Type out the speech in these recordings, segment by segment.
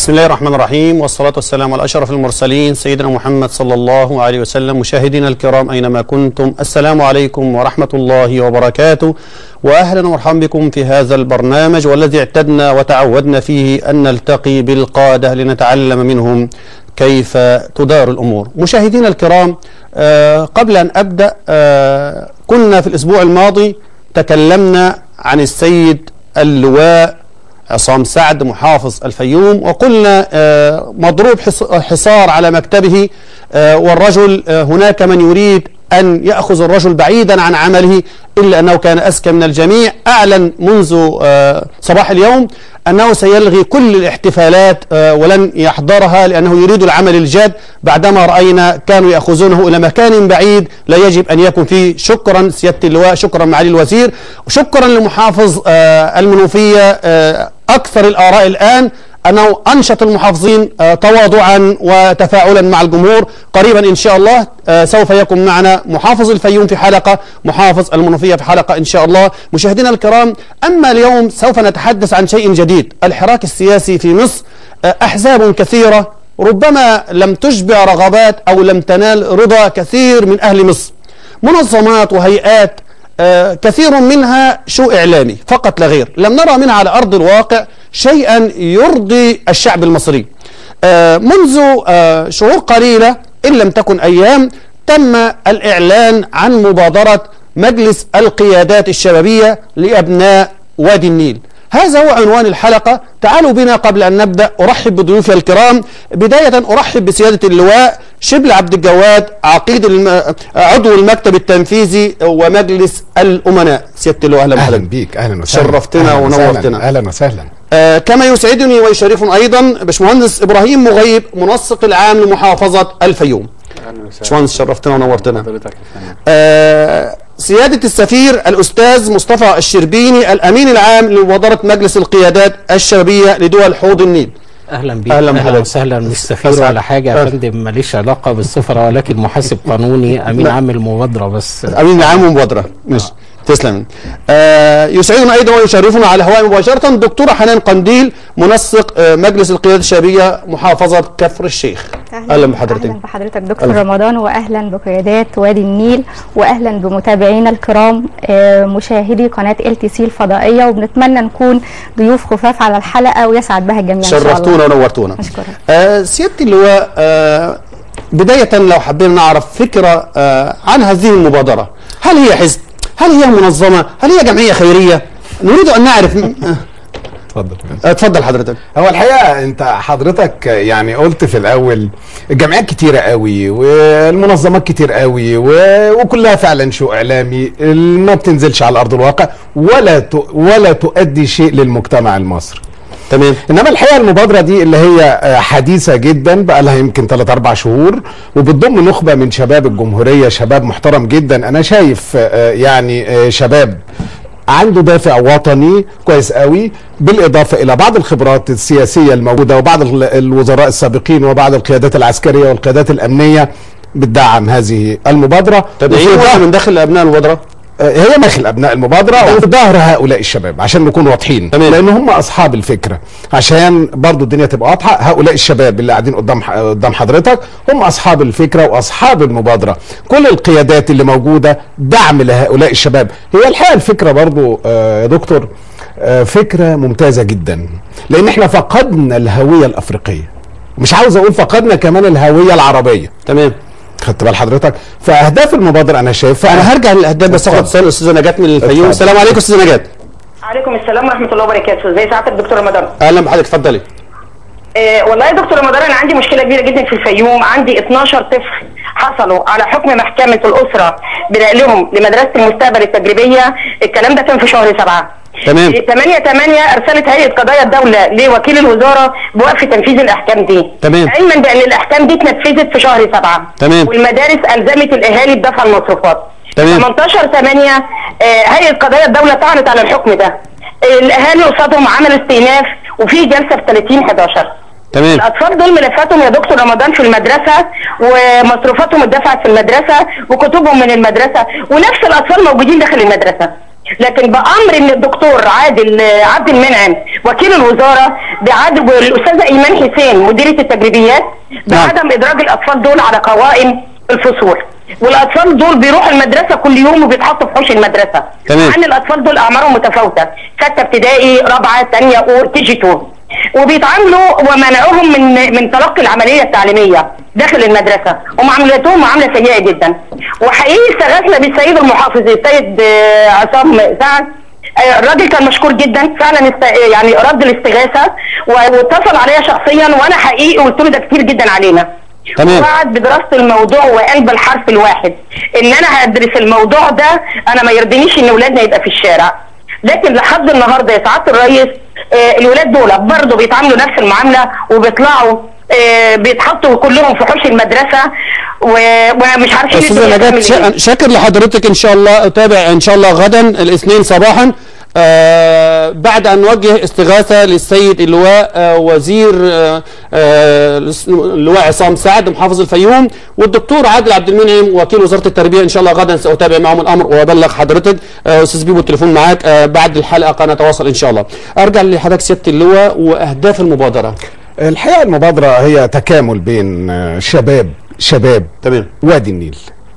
بسم الله الرحمن الرحيم والصلاة والسلام على أشرف المرسلين سيدنا محمد صلى الله عليه وسلم مشاهدينا الكرام أينما كنتم السلام عليكم ورحمة الله وبركاته وأهلا ومرحبا بكم في هذا البرنامج والذي اعتدنا وتعودنا فيه أن نلتقي بالقادة لنتعلم منهم كيف تدار الأمور مشاهدينا الكرام آه قبل أن أبدأ آه كنا في الأسبوع الماضي تكلمنا عن السيد اللواء عصام سعد محافظ الفيوم وقلنا آه مضروب حصار على مكتبه آه والرجل آه هناك من يريد أن يأخذ الرجل بعيدا عن عمله إلا أنه كان أذكى من الجميع أعلن منذ صباح اليوم أنه سيلغي كل الاحتفالات ولن يحضرها لأنه يريد العمل الجاد بعدما رأينا كانوا يأخذونه إلى مكان بعيد لا يجب أن يكون فيه شكرا سيادة اللواء شكرا معالي الوزير وشكرا لمحافظ المنوفية أكثر الآراء الآن أنه أنشط المحافظين تواضعا وتفاعلا مع الجمهور قريبا إن شاء الله سوف يكون معنا محافظ الفيوم في حلقة محافظ المنوفية في حلقة إن شاء الله مشاهدينا الكرام أما اليوم سوف نتحدث عن شيء جديد الحراك السياسي في مصر أحزاب كثيرة ربما لم تشبع رغبات أو لم تنال رضا كثير من أهل مصر منظمات وهيئات آه كثير منها شو إعلامي فقط لا غير لم نرى منها على أرض الواقع شيئا يرضي الشعب المصري آه منذ آه شهور قليلة إن لم تكن أيام تم الإعلان عن مبادرة مجلس القيادات الشبابية لأبناء وادي النيل هذا هو عنوان الحلقة تعالوا بنا قبل أن نبدأ أرحب بضيوفي الكرام بداية أرحب بسيادة اللواء شبل عبد الجواد عقيد الم... عضو المكتب التنفيذي ومجلس الأمناء سيادة اللواء أهلا أهلا بيك أهلا وسهلا شرفتنا أهلاً ونورتنا وسهلاً. أهلا وسهلا آه كما يسعدني ويشرفني أيضا باشمهندس إبراهيم مغيب منسق العام لمحافظة الفيوم باشمهندس شرفتنا ونورتنا آه سيادة السفير الأستاذ مصطفى الشربيني الأمين العام لمبادرة مجلس القيادات الشبابية لدول حوض النيل اهلا بيك أهلاً اهلا, بحضرتك. وسهلا مش سفير أسعد. ولا حاجه أهلا. يا فندم ماليش علاقه بالسفره ولكن محاسب قانوني امين عام المبادره بس أمين العام ومبادرة مش تسلم آه يسعدنا أيضا ويشرفنا على الهواء مباشرة دكتورة حنان قنديل منسق آه مجلس القيادات الشبابية محافظة كفر الشيخ أهلا بحضرتك اهلا بحضرتك دكتور أهلا. رمضان واهلا بقيادات وادي النيل واهلا بمتابعينا الكرام آه، مشاهدي قناه ال تي سي الفضائيه وبنتمنى نكون ضيوف خفاف على الحلقه ويسعد بها الجميع ان شاء الله شرفتونا ونورتونا أشكرك. آه سيادتي اللواء آه بداية لو حبينا نعرف فكرة آه عن هذه المبادرة هل هي حزب هل هي منظمة هل هي جمعية خيرية نريد أن نعرف آه اتفضل آه، اتفضل حضرتك هو الحقيقه انت حضرتك يعني قلت في الاول الجمعيات كتيره قوي والمنظمات كتير قوي و- وكلها فعلا شو اعلامي ما بتنزلش على ارض الواقع ولا ت- ولا تؤدي شيء للمجتمع المصري تمام انما الحقيقه المبادره دي اللي هي آه، حديثه جدا بقى لها يمكن 3 4 شهور وبتضم نخبه من شباب الجمهوريه شباب محترم جدا انا شايف آه، يعني آه، شباب عنده دافع وطني كويس قوي بالاضافه الى بعض الخبرات السياسيه الموجوده وبعض ال- الوزراء السابقين وبعض القيادات العسكريه والقيادات الامنيه بتدعم هذه المبادره تدعيم وفي ولا ظهر- من داخل أبناء المبادرة هي داخل ابناء المبادره نعم. وفي ظهر هؤلاء الشباب عشان نكون واضحين تمام. لان هم اصحاب الفكره عشان برضو الدنيا تبقى واضحه هؤلاء الشباب اللي قاعدين قدام ح- قدام حضرتك هم اصحاب الفكره واصحاب المبادره كل القيادات اللي موجوده دعم لهؤلاء الشباب هي الحقيقه الفكره برضو آه، يا دكتور آه، فكره ممتازه جدا لان احنا فقدنا الهويه الافريقيه مش عاوز اقول فقدنا كمان الهويه العربيه تمام خدت بال حضرتك فاهداف المبادره انا شايفها أنا هرجع للأهداف بس أخد اتفضل. اتصال الأستاذة نجاة من الفيوم اتفضل. السلام عليكم أستاذة نجاة عليكم السلام ورحمه الله وبركاته ازي سعادتك دكتور رمضان أهلا بحضرتك اتفضلي آه والله يا دكتور رمضان انا عندي مشكله كبيره جدا في الفيوم عندي 12 طفل حصلوا على حكم محكمه الاسره بنقلهم لمدرسه المستقبل التجريبيه الكلام ده كان في شهر سبعة تمام. 8 8 ارسلت هيئه قضايا الدوله لوكيل الوزاره بوقف تنفيذ الاحكام دي تمام. علما بان الاحكام دي اتنفذت في شهر سبعة تمام. والمدارس الزمت الاهالي بدفع المصروفات تمام. 18 8 هيئه قضايا الدوله طعنت على الحكم ده الاهالي قصادهم عملوا استئناف وفي جلسه في 30 11 تمام الاطفال دول ملفاتهم يا دكتور رمضان في المدرسه ومصروفاتهم اتدفعت في المدرسه وكتبهم من المدرسه ونفس الاطفال موجودين داخل المدرسه لكن بامر ان الدكتور عادل عبد المنعم وكيل الوزاره بعدم والاستاذه ايمان حسين مديره التجريبيات بعدم ادراج الاطفال دول على قوائم الفصول والاطفال دول بيروحوا المدرسه كل يوم وبيتحطوا في حوش المدرسه تمام. مع ان الاطفال دول اعمارهم متفاوته سته ابتدائي رابعه ثانيه اور كي جي 2 وبيتعاملوا ومنعوهم من من تلقي العمليه التعليميه داخل المدرسه ومعاملتهم معامله سيئه جدا وحقيقي استغاثنا بالسيد المحافظ السيد آه، عصام سعد آه، الراجل كان مشكور جدا فعلا است... يعني رد الاستغاثه و- واتصل عليا شخصيا وانا حقيقي قلت له ده كتير جدا علينا تمام. وقعد بدراسه الموضوع وقال بالحرف الواحد ان انا هدرس الموضوع ده انا ما يرضينيش ان اولادنا يبقى في الشارع لكن لحد النهارده يا سعاده الرئيس آه الولاد دول برضه بيتعاملوا نفس المعامله وبيطلعوا آه بيتحطوا كلهم في حوش المدرسه و- ومش عارفين استاذه الدنيا نجاة تعمل شا- إيه. شاكر لحضرتك ان شاء الله اتابع ان شاء الله غدا الاثنين صباحا آه بعد ان نوجه استغاثه للسيد اللواء آه وزير آه آه اللواء عصام سعد محافظ الفيوم والدكتور عادل عبد المنعم وكيل وزاره التربيه ان شاء الله غدا ساتابع معهم الامر وابلغ حضرتك آه استاذ بيبو التليفون معاك آه بعد الحلقه نتواصل ان شاء الله ارجع لحضرتك سياده اللواء واهداف المبادره الحقيقه المبادره هي تكامل بين آه، شباب شباب تمام وادي النيل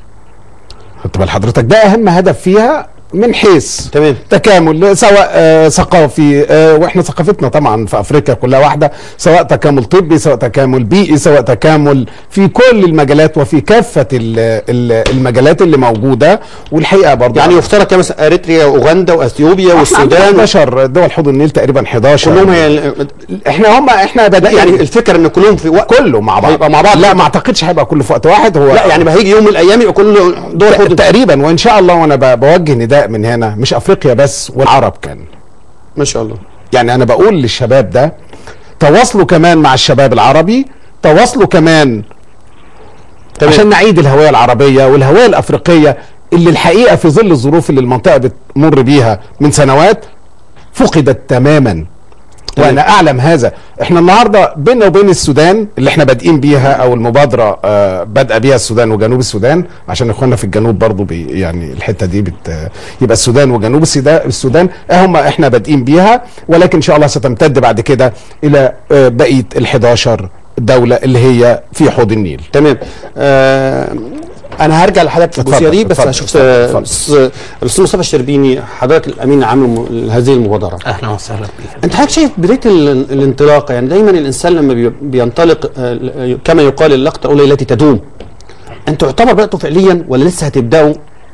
خدت بال حضرتك ده اهم هدف فيها من حيث تمام. تكامل سواء آه ثقافي آه واحنا ثقافتنا طبعا في افريقيا كلها واحده سواء تكامل طبي سواء تكامل بيئي سواء تكامل في كل المجالات وفي كافه ال- ال- المجالات اللي موجوده والحقيقه برضه يعني يفترض كمثلا اريتريا واوغندا واثيوبيا والسودان 11 دول حوض النيل تقريبا 11 كلهم هي احنا هم احنا لا بدأ يعني الفكره ان كلهم في وقت كله مع بعض هيبقى مع بعض لا ما اعتقدش هيبقى كله في وقت واحد هو لا يعني ما هيجي يوم من الايام يبقى كل دول حوض تقريبا وان شاء الله وانا ب- بوجه نداء من هنا مش افريقيا بس والعرب كان ما شاء الله يعني انا بقول للشباب ده تواصلوا كمان مع الشباب العربي تواصلوا كمان تمام. عشان نعيد الهويه العربيه والهويه الافريقيه اللي الحقيقه في ظل الظروف اللي المنطقه بتمر بيها من سنوات فقدت تماما تمام. وانا اعلم هذا احنا النهارده بيننا وبين السودان اللي احنا بادئين بيها او المبادره آه بادئه بيها السودان وجنوب السودان عشان اخواننا في الجنوب برضو بي يعني الحته دي بت يبقى السودان وجنوب السدا- السودان هم احنا بادئين بيها ولكن ان شاء الله ستمتد بعد كده الى آه بقيه ال 11 دوله اللي هي في حوض النيل تمام آه انا هرجع لحضرتك في اتفضل، الجزئيه دي بس اتفضل، هشوف اتفضل، آه، اتفضل. س- الاستاذ مصطفى الشربيني حضرتك الامين العام لم- لهذه المبادره اهلا وسهلا بك انت حضرتك شايف بدايه ال- الانطلاقه يعني دايما الانسان لما بي- بينطلق آه، كما يقال اللقطه الاولى التي تدوم انتوا يعتبر بداتوا فعليا ولا لسه هتبداوا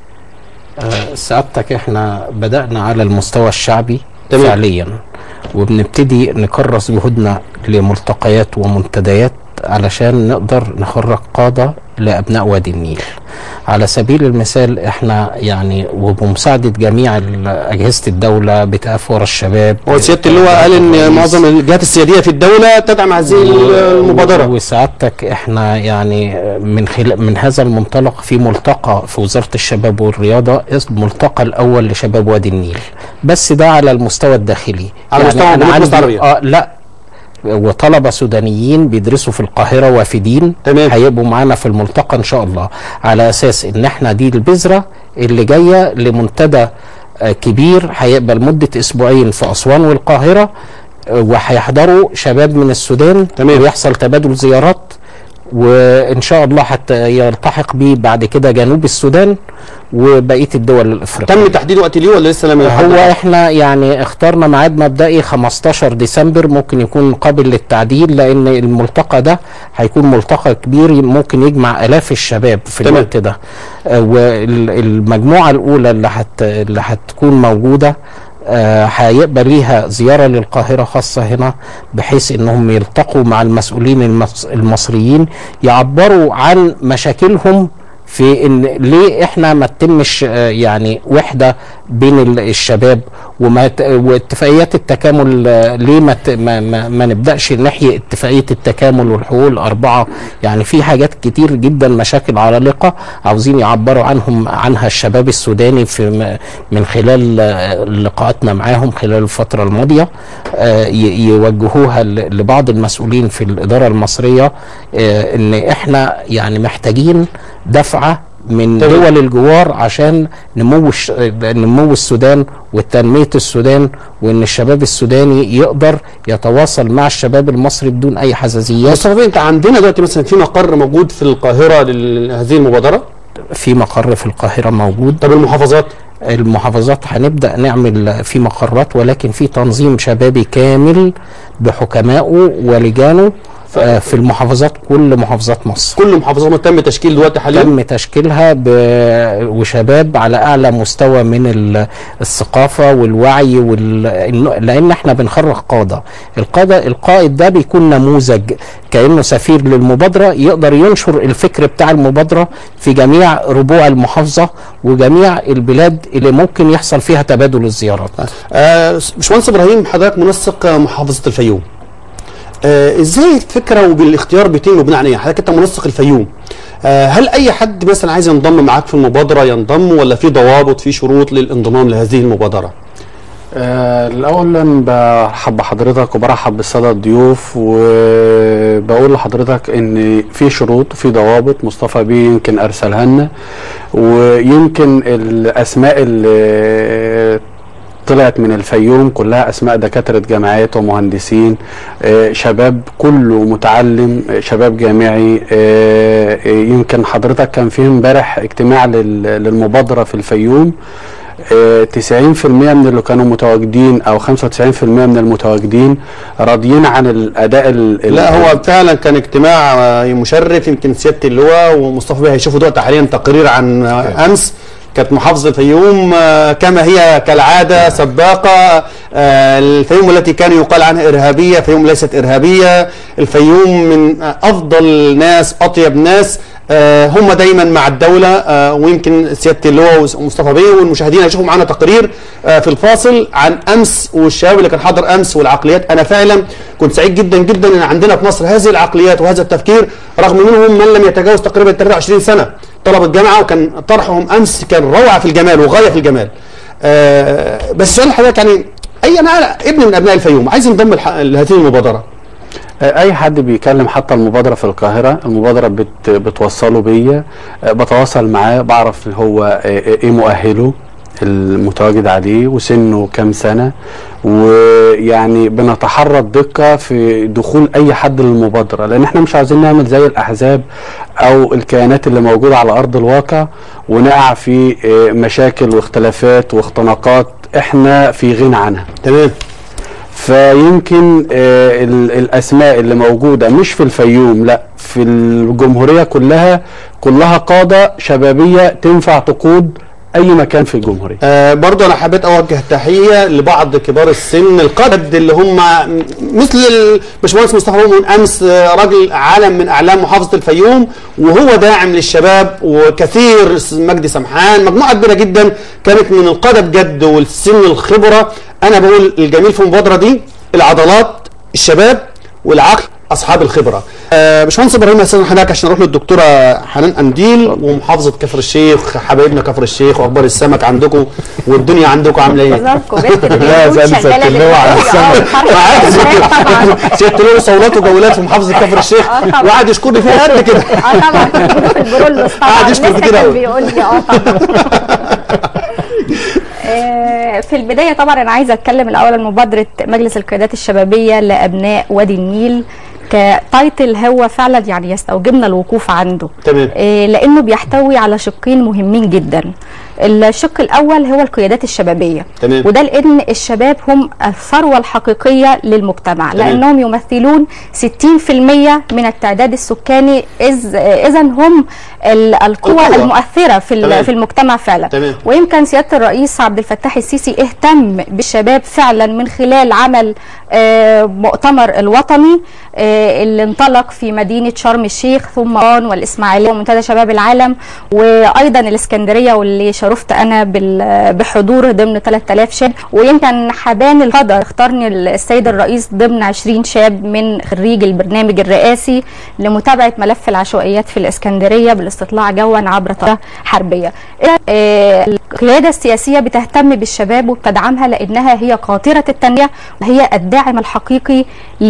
آه، سعادتك احنا بدأنا على المستوى الشعبي تمام. فعليا وبنبتدي نكرس جهودنا لملتقيات ومنتديات علشان نقدر نخرج قادة لأبناء وادي النيل على سبيل المثال احنا يعني وبمساعدة جميع ال- أجهزة الدولة بتقف ورا الشباب هو سياده اللواء قال ان الرئيس. معظم الجهات السياديه في الدوله تدعم هذه المبادره وسعادتك احنا يعني من خلال من هذا المنطلق في ملتقى في وزاره الشباب والرياضه اسم الملتقى الاول لشباب وادي النيل بس ده على المستوى الداخلي على مستوى أنا جمهورية مصر عندي- العربية. اه لا وطلبه سودانيين بيدرسوا في القاهره وافدين تمام. هيبقوا معانا في الملتقى ان شاء الله على اساس ان احنا دي البذره اللي جايه لمنتدى آه، كبير هيبقى لمده اسبوعين في اسوان والقاهره آه، وهيحضروا شباب من السودان تمام. ويحصل تبادل زيارات وان شاء الله حتى يلتحق بيه بعد كده جنوب السودان وبقيه الدول الافريقيه تم تحديد وقت ليه ولا لسه لم يحدد؟ هو احنا يعني اخترنا ميعاد مبدئي 15 ديسمبر ممكن يكون قابل للتعديل لان الملتقى ده هيكون ملتقى كبير ممكن يجمع الاف الشباب في تمام. الوقت ده آه، والمجموعه الاولى اللي هت اللي هتكون موجوده آه، هيبقى ليها زياره للقاهره خاصه هنا بحيث انهم يلتقوا مع المسؤولين المص- المصريين يعبروا عن مشاكلهم في ان ليه احنا ما تتمش آه، يعني وحده بين ال- الشباب وما ت- واتفاقيات التكامل آه، ليه ما, ت- ما, ما, ما نبداش نحيي اتفاقيه التكامل والحقوق الاربعه يعني في حاجات كتير جدا مشاكل عالقه عاوزين يعبروا عنهم عنها الشباب السوداني في م- من خلال آه، لقاءاتنا معاهم خلال الفتره الماضيه آه، ي- يوجهوها ل- لبعض المسؤولين في الاداره المصريه آه، ان احنا يعني محتاجين دفعه من تمام. دول الجوار عشان نمو الش... نمو السودان وتنميه السودان وان الشباب السوداني يقدر يتواصل مع الشباب المصري بدون اي حساسيات مصطفى بيه، انت عندنا دلوقتي مثلا في مقر موجود في القاهره لهذه المبادره في مقر في القاهره موجود طب المحافظات المحافظات هنبدا نعمل في مقرات ولكن في تنظيم شبابي كامل بحكمائه ولجانه آه، في المحافظات كل محافظات مصر كل المحافظات تم تشكيل دلوقتي حاليا تم تشكيلها ب... وشباب على اعلى مستوى من ال- الثقافه والوعي وال... إنه- لان احنا بنخرج قاده القاده القائد ده بيكون نموذج كانه سفير للمبادره يقدر ينشر الفكر بتاع المبادره في جميع ربوع المحافظه وجميع البلاد اللي ممكن يحصل فيها تبادل الزيارات آه، باشمهندس ابراهيم حضرتك منسق آه، محافظه الفيوم آه، ازاي الفكره وبالاختيار بيتم بناء على ايه؟ حضرتك انت منسق الفيوم آه، هل اي حد مثلا عايز ينضم معاك في المبادره ينضم ولا في ضوابط في شروط للانضمام لهذه المبادره؟ آه، الأول أنا برحب بحضرتك وبرحب بالسادة الضيوف وبقول لحضرتك إن في شروط وفي ضوابط مصطفى بيه يمكن أرسلها لنا ويمكن الأسماء اللي طلعت من الفيوم كلها اسماء دكاتره جامعات ومهندسين آه، شباب كله متعلم آه، شباب جامعي آه، آه، يمكن حضرتك كان فيه امبارح اجتماع لل- للمبادره في الفيوم آه، 90% من اللي كانوا متواجدين او 95% من المتواجدين راضيين عن الاداء ال- ال- لا هو فعلا كان اجتماع آه، مشرف يمكن سياده اللواء ومصطفى بيه هيشوفوا دلوقتي حاليا تقرير عن آه، امس كانت محافظه الفيوم آه، كما هي كالعاده سباقه آه، الفيوم التي كان يقال عنها ارهابيه فيوم ليست ارهابيه الفيوم من آه، افضل ناس اطيب ناس آه، هم دايما مع الدوله آه، ويمكن سياده اللواء ومصطفى بيه والمشاهدين هيشوفوا معانا تقرير آه، في الفاصل عن امس والشباب اللي كان حاضر امس والعقليات انا فعلا كنت سعيد جدا جدا ان عندنا في مصر هذه العقليات وهذا التفكير رغم منهم من لم يتجاوز تقريبا 23 سنه طلبه جامعه وكان طرحهم امس كان روعه في الجمال وغايه في الجمال آه، بس سؤال حضرتك يعني اي انا ابن من ابناء الفيوم عايز ينضم لح- لهذه المبادره اي حد بيكلم حتى المبادره في القاهره المبادره بت بتوصله بيا آه، بتواصل معاه بعرف هو آه، ايه مؤهله المتواجد عليه وسنه كام سنه ويعني بنتحرى الدقه في دخول اي حد للمبادره لان احنا مش عايزين نعمل زي الاحزاب او الكيانات اللي موجوده على ارض الواقع ونقع في آه، مشاكل واختلافات واختناقات احنا في غنى عنها تمام فيمكن آه، ال- الاسماء اللي موجوده مش في الفيوم لا في الجمهوريه كلها كلها قاده شبابيه تنفع تقود اي مكان في الجمهوريه آه برضو انا حبيت اوجه تحيه لبعض كبار السن القادة اللي هم مثل الباشمهندس مصطفى أبو من امس آه، راجل عالم من اعلام محافظه الفيوم وهو داعم للشباب وكثير مجدي سمحان مجموعه كبيره جدا كانت من القاده بجد والسن الخبره انا بقول الجميل في المبادره دي العضلات الشباب والعقل اصحاب الخبره. آه باشمهندس ابراهيم هستاذن حضرتك عشان نروح للدكتوره حنان انديل ومحافظه كفر الشيخ حبايبنا كفر الشيخ واخبار السمك عندكم والدنيا عندكم عامله ايه؟ انتظاركم بنت لا، البيوت زي شغاله اللواء على دلوقتي اه بتحرك طبعا سياده له صولات وجولات في محافظه كفر الشيخ آه طبعا. وقعد يشكرني فيها قد كده اه طبعا في البرولوس طبعا قاعد يشكر لسه كتير كان أوي. بيقول لي اه طبعا آه، في البداية طبعا أنا عايزة أتكلم الأول عن مبادرة مجلس القيادات الشبابية لأبناء وادي النيل كتايتل هو فعلا يعني يستوجبنا الوقوف عنده تمام. آه، لأنه بيحتوي على شقين مهمين جدا الشق الأول هو القيادات الشبابية تمام. وده لأن الشباب هم الثروة الحقيقية للمجتمع تمام. لأنهم يمثلون 60% من التعداد السكاني إذ إذا هم ال- القوى القوة. المؤثرة في ال- تمام. في المجتمع فعلا تمام. ويمكن سياده الرئيس عبد الفتاح السيسي اهتم بالشباب فعلا من خلال عمل آه، مؤتمر الوطني آه، اللي انطلق في مدينه شرم الشيخ ثم عمان والاسماعيليه ومنتدى شباب العالم وايضا الاسكندريه واللي تشرفت انا بال- بحضوره ضمن 3000 شاب ويمكن حبان القدر اختارني السيد الرئيس ضمن 20 شاب من خريج البرنامج الرئاسي لمتابعه ملف العشوائيات في الاسكندريه بالاستطلاع جوا عبر طريقه حربيه. آه، القياده السياسيه بتهتم بالشباب وبتدعمها لانها هي قاطره التنميه وهي الداعم الحقيقي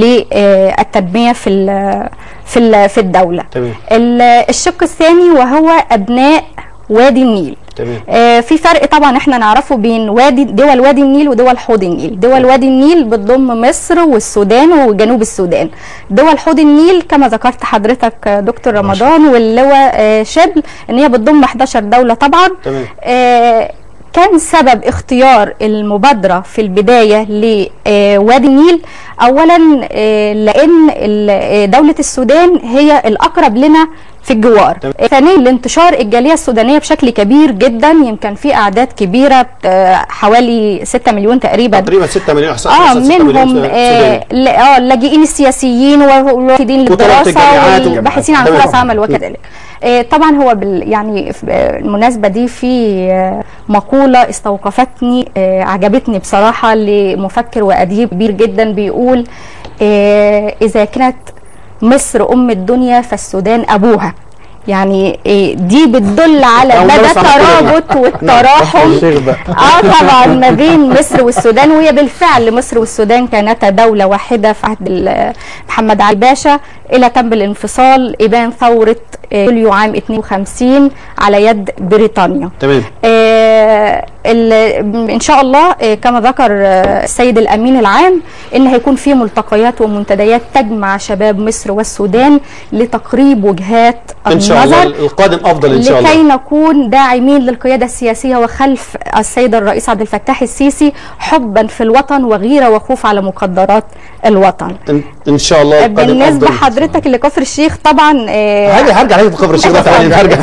للتنميه في ال- في ال- في الدوله. تمام. ال- الشق الثاني وهو ابناء وادي النيل تمام. آه في فرق طبعا احنا نعرفه بين وادي دول وادي النيل ودول حوض النيل دول وادي النيل بتضم مصر والسودان وجنوب السودان دول حوض النيل كما ذكرت حضرتك آه، دكتور رمضان واللواء آه، شبل ان هي بتضم 11 دوله طبعا تمام. آه كان سبب اختيار المبادرة في البداية لوادي النيل أولا آه، لأن ال- آه، دولة السودان هي الأقرب لنا في الجوار تمام. آه، ثانيا لانتشار الجالية السودانية بشكل كبير جدا يمكن في أعداد كبيرة آه، حوالي 6 مليون تقريبا تقريبا 6 مليون احصاء اه 6 مليون منهم سوداني. آه ل- اه اللاجئين السياسيين والواحدين وطلبة الجامعات للدراسه والباحثين عن تمام. فرص عمل وكذلك آه طبعا هو بال يعني في- آه، المناسبه دي في آه، مقوله استوقفتني آه عجبتني بصراحه لمفكر واديب كبير جدا بيقول آه اذا كانت مصر ام الدنيا فالسودان ابوها يعني آه، دي بتدل على أول مرة مدى أسمع المقولة دي. الترابط والتراحم اه طبعا ما بين مصر والسودان وهي بالفعل مصر والسودان كانتا دولة واحدة في عهد ال- محمد علي باشا إلى تم الانفصال إبان ثورة آه، يوليو عام 52 على يد بريطانيا تمام آه، ال- ان شاء الله آه، كما ذكر آه، السيد الامين العام ان هيكون في ملتقيات ومنتديات تجمع شباب مصر والسودان لتقريب وجهات ان شاء الله النظر القادم افضل ان شاء لكي الله نكون داعمين للقيادة السياسية وخلف السيد الرئيس عبد الفتاح السيسي حبا في الوطن وغيرة وخوف على مقدرات الوطن ان, إن شاء الله القادم بالنسبة افضل حضرتك لكفر الشيخ طبعا آه، هرجع هرجع عليك في كفر الشيخ ده تاني هرجع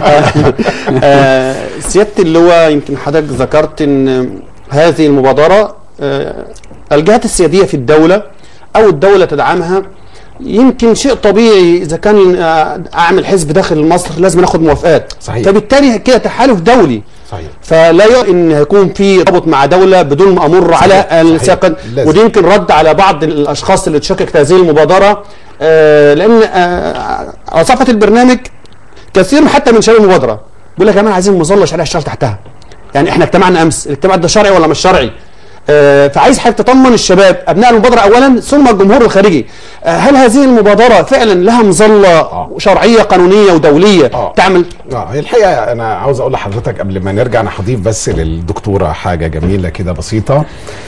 آه، سياده اللواء يمكن حضرتك ذكرت ان هذه المبادره آه، الجهات السياديه في الدوله او الدوله تدعمها يمكن شيء طبيعي اذا كان آه، اعمل حزب داخل مصر لازم ناخد موافقات صحيح. فبالتالي كده تحالف دولي صحيح فلا يرى ان هيكون في ربط مع دوله بدون ما امر على صحيح. الساقن لازم. ودي يمكن رد على بعض الاشخاص اللي تشكك في هذه المبادره آه لان آه على صفحه البرنامج كثير حتى من شباب المبادره بيقول لك يا جماعه عايزين مظله شرعيه اشتغل تحتها يعني احنا اجتمعنا امس الاجتماع ده شرعي ولا مش شرعي آه فعايز حضرتك تطمن الشباب ابناء المبادره اولا ثم الجمهور الخارجي آه هل هذه المبادره فعلا لها مظله شرعيه قانونيه ودوليه آه. تعمل اه هي الحقيقه انا عاوز اقول لحضرتك قبل ما نرجع انا هضيف بس للدكتوره حاجه جميله كده بسيطه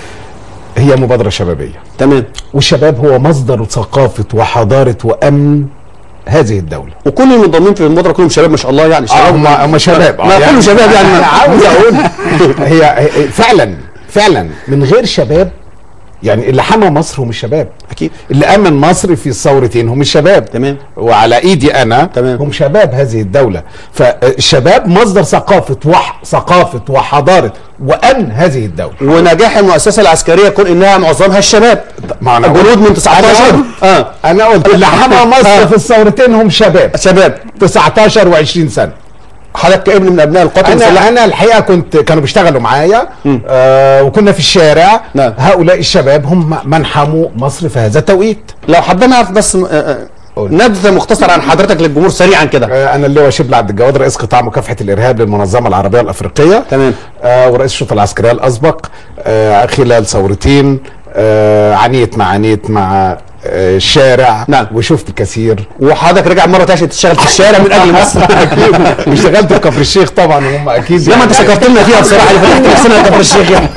هي مبادره شبابيه تمام والشباب هو مصدر ثقافه وحضاره وامن هذه الدوله وكل المنضمين في المبادره كلهم شباب ما شاء الله يعني اه هم هم شباب ما كله شباب يعني انا عاوز اقول هي هي- فعلا فعلا من غير شباب يعني اللي حمى مصر هم الشباب اكيد اللي امن مصر في الثورتين هم الشباب تمام. وعلى ايدي انا تمام. هم شباب هذه الدوله فالشباب مصدر ثقافه وح ثقافه وحضاره وامن هذه الدوله ونجاح المؤسسه العسكريه يكون انها معظمها الشباب ما أنا جنود من 19 أنا اه انا قلت اللي حمى مصر في الثورتين هم شباب شباب 19 و20 سنه حضرتك كابن من ابناء القوات المسلحه انا انا الحقيقه كنت كانوا بيشتغلوا معايا آه وكنا في الشارع نعم. هؤلاء الشباب هم من حموا مصر في هذا التوقيت لو حبينا نعرف بس آه، آه، قول. نبذه مختصره عن حضرتك للجمهور سريعا كده آه انا اللواء شبل عبد الجواد رئيس قطاع مكافحه الارهاب للمنظمه العربيه الافريقيه تمام. آه ورئيس الشرطه العسكريه الاسبق آه خلال ثورتين آه عانيت مع عانيت مع آه الشارع نعم. وشفت الكثير وحضرتك رجع مره تانية تشتغل في الشارع من اجل مصر واشتغلت في كفر الشيخ طبعا وهم اكيد لما انت شكرت لنا فيها بصراحه اللي فتحت نفسنا كفر الشيخ يعني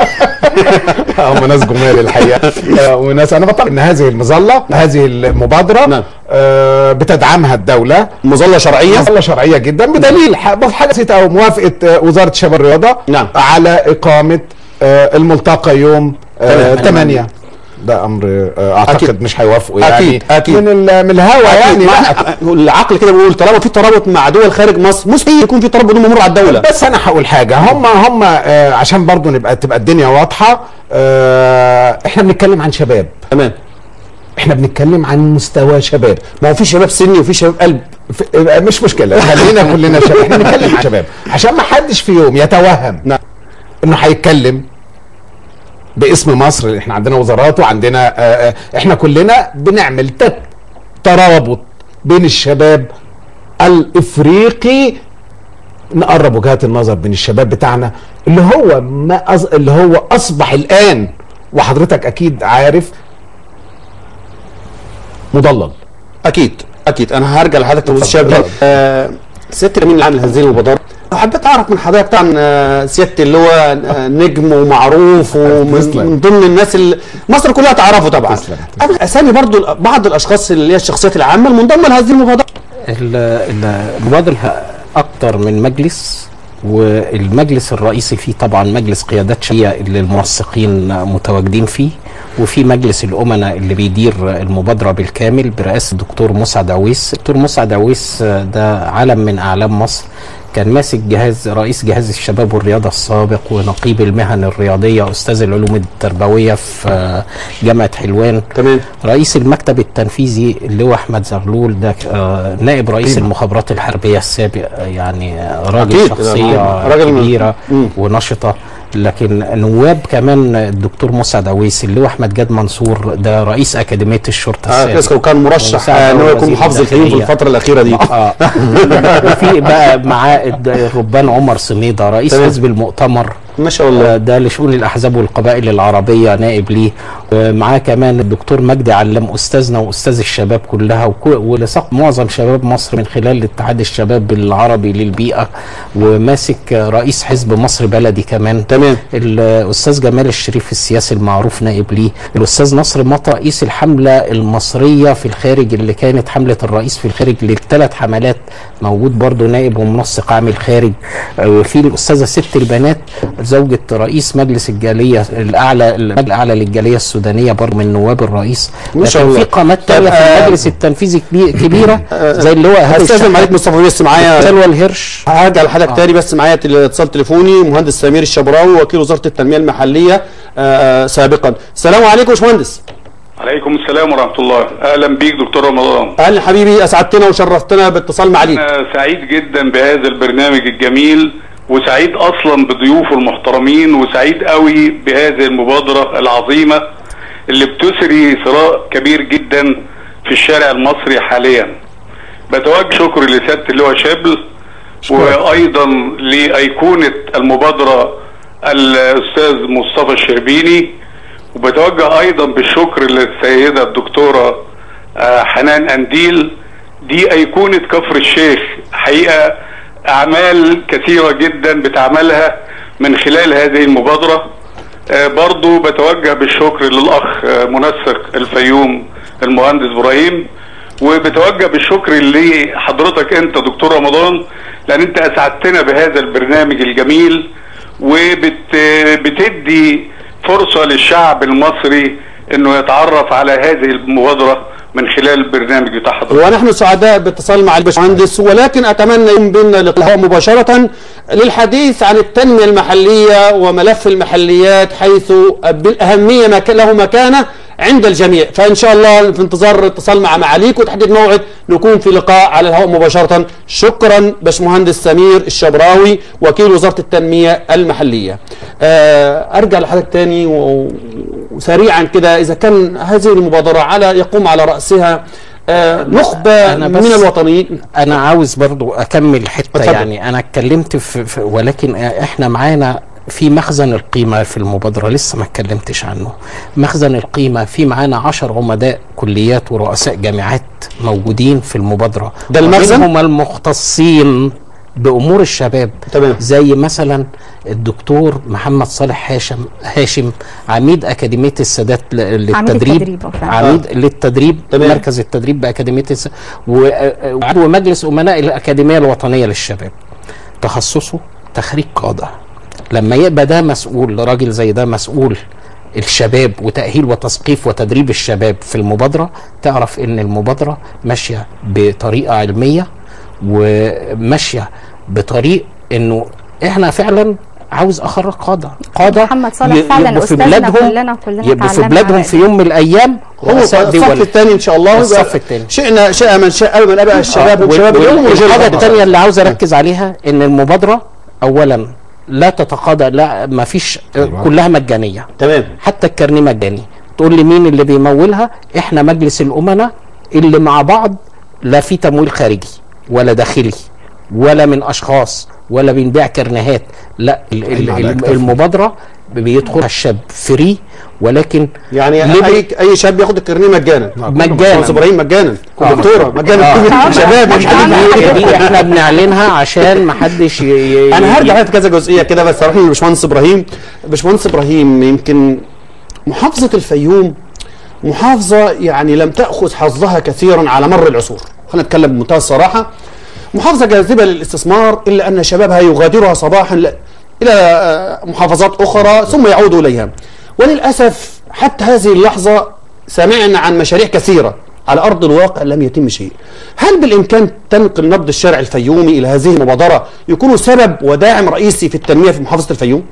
هم ناس جمال الحقيقه آه، وناس انا بطلب ان هذه المظله هذه المبادره نعم. آه، بتدعمها الدوله مظله شرعيه مظله شرعيه جدا بدليل ح- بس حاجه بسيطه او موافقه آه، وزاره الشباب والرياضه نعم. على اقامه آه، الملتقى يوم تمام. 8 ده امر آه، اعتقد أكيد. مش هيوافقوا يعني أكيد، أكيد. من ال- من الهوا يعني مع- لا العقل كده بيقول طالما في ترابط مع دول خارج مصر مستحيل يكون في ترابط بدون مرور على الدوله بس انا هقول حاجه هم هم آه، عشان برضو نبقى تبقى الدنيا واضحه آه، احنا بنتكلم عن شباب تمام احنا بنتكلم عن مستوى شباب ما هو في شباب سني وفي شباب قلب في- مش مشكله خلينا كلنا شباب احنا نتكلم عن شباب عشان ما حدش في يوم يتوهم نعم. انه هيتكلم باسم مصر احنا عندنا وزارات وعندنا آه، آه، احنا كلنا بنعمل تت- ترابط بين الشباب الافريقي نقرب وجهات النظر بين الشباب بتاعنا اللي هو ما أص... اللي هو اصبح الان وحضرتك اكيد عارف مضلل اكيد اكيد انا هرجع لحضرتك في الشباب ده. آه، سياده الامين اللي عامل هذه المبادره لو حبيت اعرف من حضرتك طبعا آه، سياده اللي هو آه، نجم ومعروف ومن تسلم. من ضمن الناس اللي مصر كلها تعرفه طبعا تسلم. أبغى اسامي برضو بعض الاشخاص اللي هي الشخصيات العامه المنضمه لهذه المبادره ال- ال- المبادرة أكتر من مجلس والمجلس الرئيسي فيه طبعا مجلس قيادات شيعية اللي المنسقين متواجدين فيه وفي مجلس الأمناء اللي بيدير المبادرة بالكامل برئاسة الدكتور مسعد عويس الدكتور مسعد عويس ده علم من أعلام مصر كان ماسك جهاز رئيس جهاز الشباب والرياضة السابق ونقيب المهن الرياضية أستاذ العلوم التربوية في جامعة حلوان تمام رئيس المكتب التنفيذي اللي هو احمد زغلول ده آه، نائب رئيس المخابرات الحربيه السابق آه، يعني آه، راجل أكيد، شخصيه راجل من- كبيره مم. ونشطه لكن نواب كمان الدكتور مسعد عويس اللي هو احمد جاد منصور ده رئيس اكاديميه الشرطه آه السابق كاسكو كان مرشح ومساعد آه، ان هو أول يكون وزير محافظ الفيوم في الداخلية. الفتره الاخيره دي اه وفي بقى معاه الد- الربان عمر صنيده رئيس تمام. حزب المؤتمر ما شاء الله آه، ده لشؤون الاحزاب والقبائل العربيه نائب ليه ومعاه كمان الدكتور مجدي علام استاذنا واستاذ الشباب كلها وكو- ولسق معظم شباب مصر من خلال اتحاد الشباب العربي للبيئه وماسك آه، رئيس حزب مصر بلدي كمان تمام الاستاذ جمال الشريف السياسي المعروف نائب ليه الاستاذ نصر مطا رئيس الحمله المصريه في الخارج اللي كانت حمله الرئيس في الخارج للثلاث حملات موجود برضه نائب ومنسق عامل خارج آه، وفي الاستاذه ست البنات زوجة رئيس مجلس الجاليه الاعلى المجلس الاعلى للجاليه السودانيه برضه من نواب الرئيس ما شاء لكن الله. في قناه تانية طب، آه، في المجلس التنفيذي كبي- كبيره زي اللي هو هادي هستاذن عليك الشحات، مصطفى بس معايا سلوى الهرش هرجع لحضرتك تاني بس معايا تل- اتصال تليفوني مهندس سمير الشبراوي وكيل وزاره التنميه المحليه آه، آه، سابقا السلام عليكم يا باشمهندس عليكم السلام ورحمة الله أهلا بيك دكتور رمضان اهلا حبيبي اسعدتنا وشرفتنا باتصال معاليك أنا سعيد جدا بهذا البرنامج الجميل وسعيد أصلا بضيوفه المحترمين وسعيد قوي بهذه المبادرة العظيمة اللي بتسري ثراء كبير جدا في الشارع المصري حاليا بتوجه شكر لسيادة اللواء شبل وأيضا لأيقونة المبادرة الأستاذ مصطفى الشربيني وبتوجه ايضا بالشكر للسيده الدكتوره آه، حنان انديل دي ايقونه كفر الشيخ حقيقه اعمال كثيره جدا بتعملها من خلال هذه المبادره آه، برضو بتوجه بالشكر للاخ آه، منسق الفيوم المهندس ابراهيم وبتوجه بالشكر لحضرتك انت دكتور رمضان لان انت اسعدتنا بهذا البرنامج الجميل وبتدي فرصة للشعب المصري انه يتعرف على هذه المبادرة من خلال البرنامج بتاع حضرتك ونحن سعداء باتصال مع الباشمهندس ولكن اتمنى يكون بيننا لقاء مباشره للحديث عن التنميه المحليه وملف المحليات حيث بالاهميه ما كان له مكانه عند الجميع فان شاء الله في انتظار اتصال مع معاليك وتحديد موعد نكون في لقاء على الهواء مباشره شكرا باشمهندس سمير الشبراوي وكيل وزاره التنميه المحليه آه، ارجع لحضرتك تاني و- وسريعا كده اذا كان هذه المبادره على يقوم على راسها آه، نخبه أنا من بس- الوطنيين انا عاوز برضو اكمل حته اتفضل. يعني انا اتكلمت في, في ولكن احنا معانا في مخزن القيمة في المبادرة لسه ما اتكلمتش عنه مخزن القيمة في معانا عشر عمداء كليات ورؤساء جامعات موجودين في المبادرة ده المخزن؟ ومنهم المختصين بأمور الشباب تمام. زي مثلا الدكتور محمد صالح هاشم هاشم عميد أكاديمية السادات ل- للتدريب التدريب، آه، فعلا. عميد للتدريب تمام. مركز التدريب بأكاديمية الس... و... وعضو مجلس أمناء الأكاديمية الوطنية للشباب تخصصه تخريج قادة لما يبقى ده مسؤول راجل زي ده مسؤول الشباب وتأهيل وتثقيف وتدريب الشباب في المبادرة تعرف ان المبادرة ماشية بطريقة علمية وماشية بطريق انه احنا فعلا عاوز اخرج قاده قاده محمد صالح ي- فعلا يبقوا في أستاذنا بلادهم كلنا- كلنا يبقوا في اتعلمنا بلادهم على في يوم من الايام هو رؤساء الصف دول الثاني ان شاء الله الصف التاني. شئنا شاء من شاء من اباء الشباب وال- وشباب اليوم ورجال والحاجه الغد. الثانيه اللي عاوز اركز عليها ان المبادره اولا لا تتقاضى لا ما فيش كلها مجانيه تمام حتى الكارنيه مجاني تقول لي مين اللي بيمولها احنا مجلس الامناء اللي مع بعض لا في تمويل خارجي ولا داخلي ولا من اشخاص ولا بنبيع كرنيهات لا ال- ال- على ال- أكتافنا. المبادره بيدخل الشاب فري ولكن يعني ليه اي اي شاب ياخد الكارنيه مجانا مجانا. باشمهندس ابراهيم مجانا دكتوره مجانا آه. كل شباب مش هي دي احنا بنعلنها عشان ما حدش ي- ي- انا هرجع ي- في كذا جزئيه كده بس اروح للباشمهندس ابراهيم باشمهندس ابراهيم يمكن محافظه الفيوم محافظه يعني لم تاخذ حظها كثيرا على مر العصور خلينا نتكلم بمنتهى الصراحه محافظه جاذبه للاستثمار الا ان شبابها يغادرها صباحا ل- الى آه، محافظات اخرى ثم يعودوا اليها وللاسف حتى هذه اللحظه سمعنا عن مشاريع كثيره على ارض الواقع لم يتم شيء هل بالامكان تنقل نبض الشارع الفيومي الى هذه المبادره يكون سبب وداعم رئيسي في التنميه في محافظه الفيوم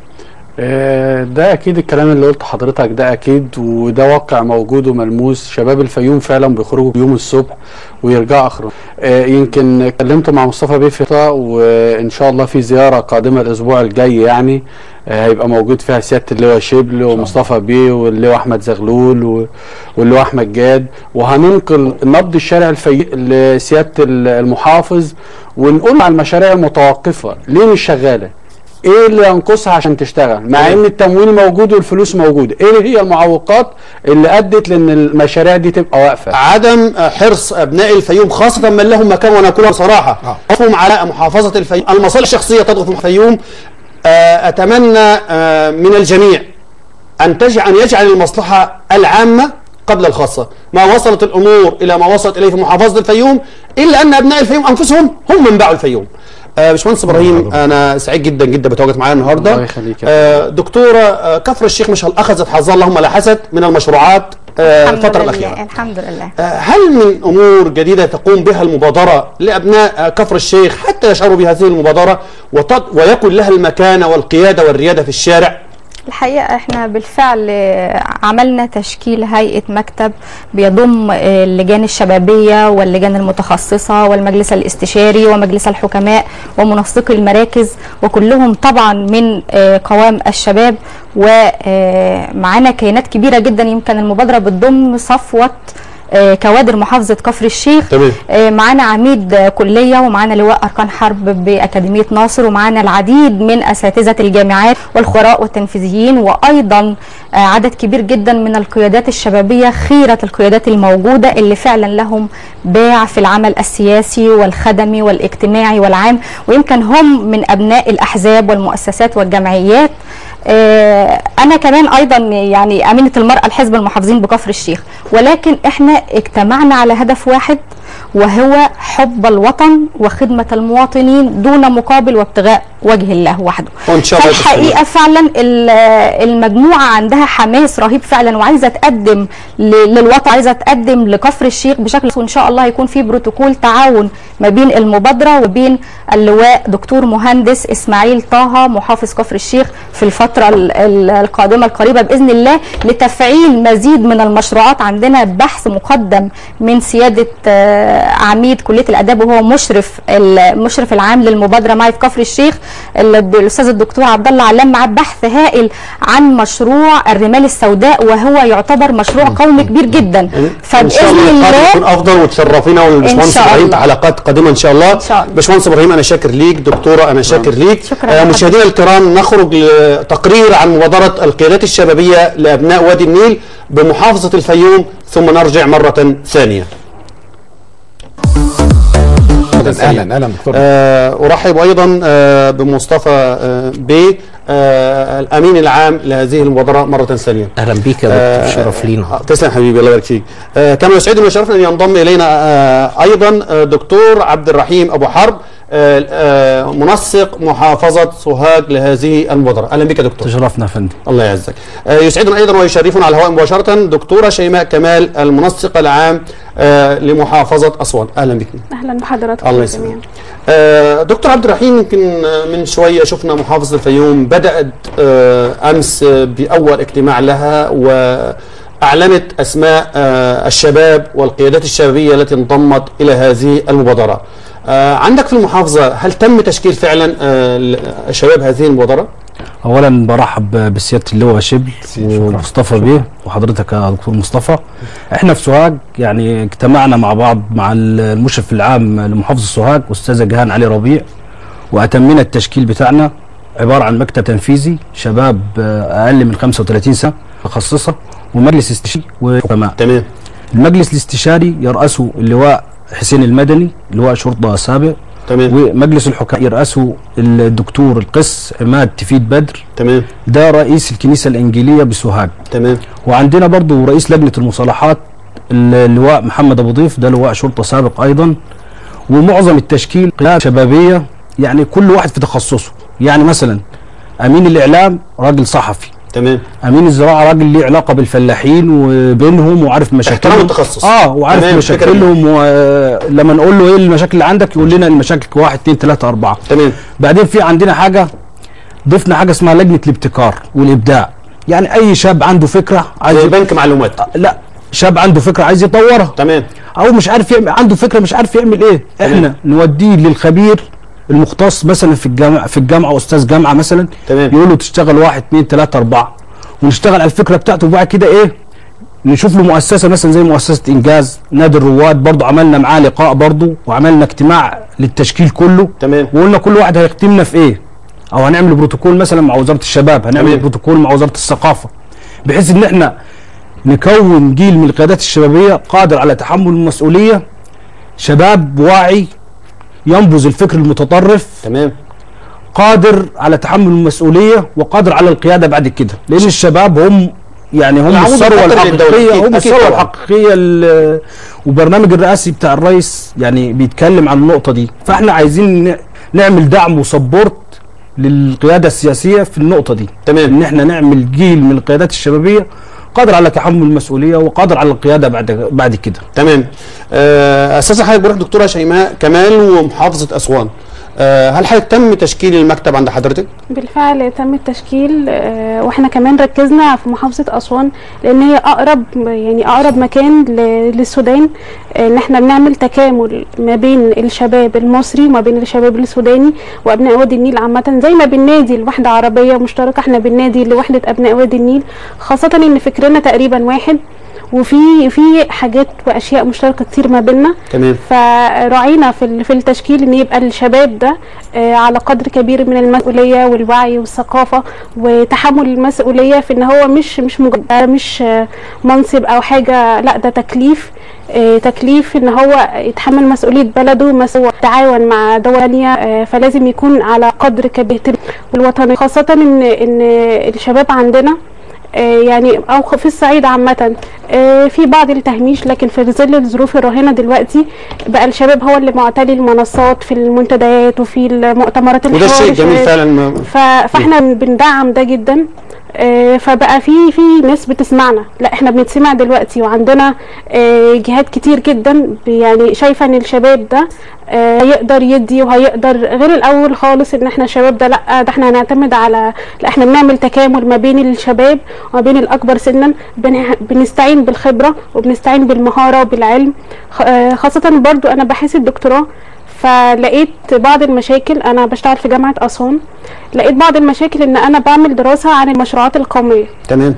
آه، ده اكيد الكلام اللي قلت حضرتك ده اكيد وده واقع موجود وملموس شباب الفيوم فعلا بيخرجوا يوم الصبح ويرجعوا اخره آه، يمكن اتكلمت مع مصطفى بيه في لقاء وان شاء الله في زياره قادمه الاسبوع الجاي يعني آه، هيبقى موجود فيها سياده اللواء شبل ومصطفى بيه واللواء احمد زغلول و- واللواء احمد جاد وهننقل نبض الشارع الفي لسياده المحافظ ونقول على المشاريع المتوقفه ليه مش شغاله ايه اللي ينقصها عشان تشتغل مع ان التمويل موجود والفلوس موجوده ايه هي المعوقات اللي ادت لان المشاريع دي تبقى واقفه عدم آه، حرص ابناء الفيوم خاصه من لهم مكان وانا اقولها بصراحه خوفهم على محافظه الفيوم المصالح الشخصيه تضغط في الفيوم آه، اتمنى آه، من الجميع ان تجعل ان يجعل المصلحه العامه قبل الخاصه ما وصلت الامور الى ما وصلت اليه في محافظه الفيوم الا ان ابناء الفيوم انفسهم هم من باعوا الفيوم آه، باشمهندس ابراهيم انا سعيد جدا جدا بتواجد معايا النهارده الله يخليك يا آه، دكتوره آه، كفر الشيخ مش هل اخذت حظها اللهم لا حسد من المشروعات آه، الحمد الفتره لله، الاخيره الحمد لله آه، هل من امور جديده تقوم بها المبادره لابناء آه، كفر الشيخ حتى يشعروا بهذه المبادره وتط... ويكن لها المكانه والقياده والرياده في الشارع؟ الحقيقة احنا بالفعل آه، عملنا تشكيل هيئة مكتب بيضم آه، اللجان الشبابية واللجان المتخصصة والمجلس الاستشاري ومجلس الحكماء ومنسقي المراكز وكلهم طبعا من آه، قوام الشباب ومعانا كيانات كبيرة جدا يمكن المبادرة بتضم صفوة آه، كوادر محافظة كفر الشيخ تمام. آه، معانا عميد آه، كلية ومعانا لواء أركان حرب بأكاديمية ناصر ومعانا العديد من أساتذة الجامعات والخبراء والتنفيذيين وأيضا آه، عدد كبير جدا من القيادات الشبابية خيرة القيادات الموجودة اللي فعلا لهم باع في العمل السياسي والخدمي والاجتماعي والعام ويمكن هم من أبناء الأحزاب والمؤسسات والجمعيات آه، انا كمان ايضا يعني امينه المراه الحزب المحافظين بكفر الشيخ ولكن احنا اجتمعنا على هدف واحد وهو حب الوطن وخدمه المواطنين دون مقابل وابتغاء وجه الله وحده وإن شاء الله فالحقيقه فعلا ال- المجموعه عندها حماس رهيب فعلا وعايزه تقدم ل- للوطن عايزه تقدم لكفر الشيخ بشكل وان شاء الله هيكون في بروتوكول تعاون ما بين المبادره وبين اللواء دكتور مهندس اسماعيل طه محافظ كفر الشيخ في الفتره ال- ال- القادمه القريبه باذن الله لتفعيل مزيد من المشروعات عندنا بحث مقدم من سياده آه، عميد كليه الاداب وهو مشرف المشرف العام للمبادره معي في كفر الشيخ ال- الاستاذ الدكتور عبد الله علام معاه بحث هائل عن مشروع الرمال السوداء وهو يعتبر مشروع قومي كبير جدا ان فباذن شاء الله القادم الله يكون افضل وتشرفينا والباشمهندس شاء ابراهيم في الله. حلقات قادمه ان شاء الله إن شاء الله. باشمهندس ابراهيم انا شاكر ليك دكتوره انا شاكر ليك شكراً آه لحضرتك. مشاهدينا الكرام نخرج لتقرير عن مبادره القيادات الشبابيه لابناء وادي النيل بمحافظه الفيوم ثم نرجع مره ثانيه اهلا اهلا دكتور آه، ارحب ايضا آه، بمصطفى آه، بيه آه، الامين العام لهذه المبادره مره ثانيه اهلا بيك يا آه، دكتور شرف لينا آه، تسلم حبيبي الله يبارك فيك آه، كما يسعدنا ويشرفنا ان ينضم الينا آه، ايضا آه، دكتور عبد الرحيم ابو حرب آه، آه، منسق محافظه سوهاج لهذه المبادره اهلا بك يا دكتور تشرفنا يا فندم الله يعزك آه، يسعدنا ايضا ويشرفنا على الهواء مباشره دكتوره شيماء كمال المنسق العام آه، لمحافظه اسوان اهلا بك اهلا بحضراتكم الله جميعا يسلمك آه، دكتور عبد الرحيم يمكن آه، من شويه شفنا محافظه الفيوم بدات آه، امس آه، باول اجتماع لها واعلنت اسماء آه، الشباب والقيادات الشبابيه التي انضمت الى هذه المبادره. آه، عندك في المحافظه هل تم تشكيل فعلا آه، شباب هذه المبادره؟ اولا برحب بسياده اللواء شبل ومصطفى بيه وحضرتك يا دكتور مصطفى احنا في سوهاج يعني اجتمعنا مع بعض مع المشرف العام لمحافظه سوهاج استاذه جهان علي ربيع واتمينا التشكيل بتاعنا عباره عن مكتب تنفيذي شباب آه، اقل من 35 سنه متخصصه ومجلس استشاري وحكماء تمام المجلس الاستشاري يرأسه اللواء حسين المدني لواء شرطه سابق تمام ومجلس الحكام يرأسه الدكتور القس عماد تفيد بدر تمام ده رئيس الكنيسة الإنجيلية بسوهاج تمام وعندنا برضو رئيس لجنة المصالحات اللواء محمد أبو ضيف ده لواء شرطة سابق أيضا ومعظم التشكيل قيادة شبابية يعني كل واحد في تخصصه يعني مثلا أمين الإعلام راجل صحفي تمام امين الزراعه راجل ليه علاقه بالفلاحين وبينهم وعارف مشاكلهم احترام التخصص. اه وعارف تمام، فكرة مشاكلهم ولما نقول له ايه المشاكل اللي عندك يقول لنا المشاكل واحد اتنين تلاته اربعه تمام بعدين في عندنا حاجه ضفنا حاجه اسمها لجنه الابتكار والابداع يعني اي شاب عنده فكره عايز زي بنك معلومات لا شاب عنده فكره عايز يطورها تمام او مش عارف يعمل عنده فكره مش عارف يعمل ايه احنا نوديه للخبير المختص مثلا في الجامعه في الجامعه استاذ جامعه مثلا تمام. يقول له تشتغل واحد اثنين ثلاثه اربعه ونشتغل على الفكره بتاعته وبعد كده ايه نشوف له مؤسسه مثلا زي مؤسسه انجاز نادي الرواد برضه عملنا معاه لقاء برضه وعملنا اجتماع للتشكيل كله تمام. وقلنا كل واحد هيختمنا في ايه او هنعمل بروتوكول مثلا مع وزاره الشباب هنعمل تمام. بروتوكول مع وزاره الثقافه بحيث ان احنا نكون جيل من القيادات الشبابيه قادر على تحمل المسؤوليه شباب واعي ينبذ الفكر المتطرف تمام قادر على تحمل المسؤوليه وقادر على القياده بعد كده لان الشباب هم يعني هم العمود الثروه الفقري للدولة. الحقيقيه أكيد- هم أكيد الثروه طبعاً. الحقيقيه ال- وبرنامج الرئاسي بتاع الرئيس يعني بيتكلم عن النقطه دي فاحنا عايزين ن- نعمل دعم وسبورت للقياده السياسيه في النقطه دي تمام. ان احنا نعمل جيل من القيادات الشبابيه قادر على تحمل المسؤوليه وقادر على القياده بعد بعد كده تمام آه، اساسا حضرتك بروح دكتوره شيماء كمال ومحافظه اسوان آه، هل هيتم تشكيل المكتب عند حضرتك؟ بالفعل تم التشكيل آه، واحنا كمان ركزنا في محافظة أسوان لأن هي أقرب يعني أقرب مكان ل- للسودان آه، إن احنا بنعمل تكامل ما بين الشباب المصري وما بين الشباب السوداني وأبناء وادي النيل عامة زي ما بننادي لوحدة عربية مشتركة احنا بننادي لوحدة أبناء وادي النيل خاصة إن فكرنا تقريبا واحد وفي في حاجات واشياء مشتركه كتير ما بيننا تمام. فراعينا في ال- في التشكيل ان يبقى الشباب ده آه، على قدر كبير من المسؤوليه والوعي والثقافه وتحمل المسؤوليه في ان هو مش مش مجرد مش آه، منصب او حاجه لا ده تكليف آه، تكليف ان هو يتحمل مسؤوليه بلده مسؤوليه تعاون مع دول ثانيه آه، فلازم يكون على قدر كبير والوطني خاصه ان ان الشباب عندنا آه، يعني او في الصعيد عامه آه، في بعض التهميش لكن في ظل الظروف الراهنه دلوقتي بقى الشباب هو اللي معتلي المنصات في المنتديات وفي المؤتمرات وده شيء الحوار جميل الشباب. فعلا ما- ف- فاحنا بندعم ده جدا آه، فبقى في في ناس بتسمعنا لا احنا بنتسمع دلوقتي وعندنا آه، جهات كتير جدا ب- يعني شايفه ان الشباب ده آه، هيقدر يدي وهيقدر غير الاول خالص ان احنا الشباب ده لا ده احنا هنعتمد على لا احنا بنعمل تكامل ما بين الشباب وما بين الاكبر سنا بن- بنستعين بالخبره وبنستعين بالمهاره وبالعلم خ- آه، خاصه برضو انا بحث الدكتوراه فلقيت بعض المشاكل انا بشتغل في جامعه اسوان لقيت بعض المشاكل ان انا بعمل دراسه عن المشروعات القوميه تمام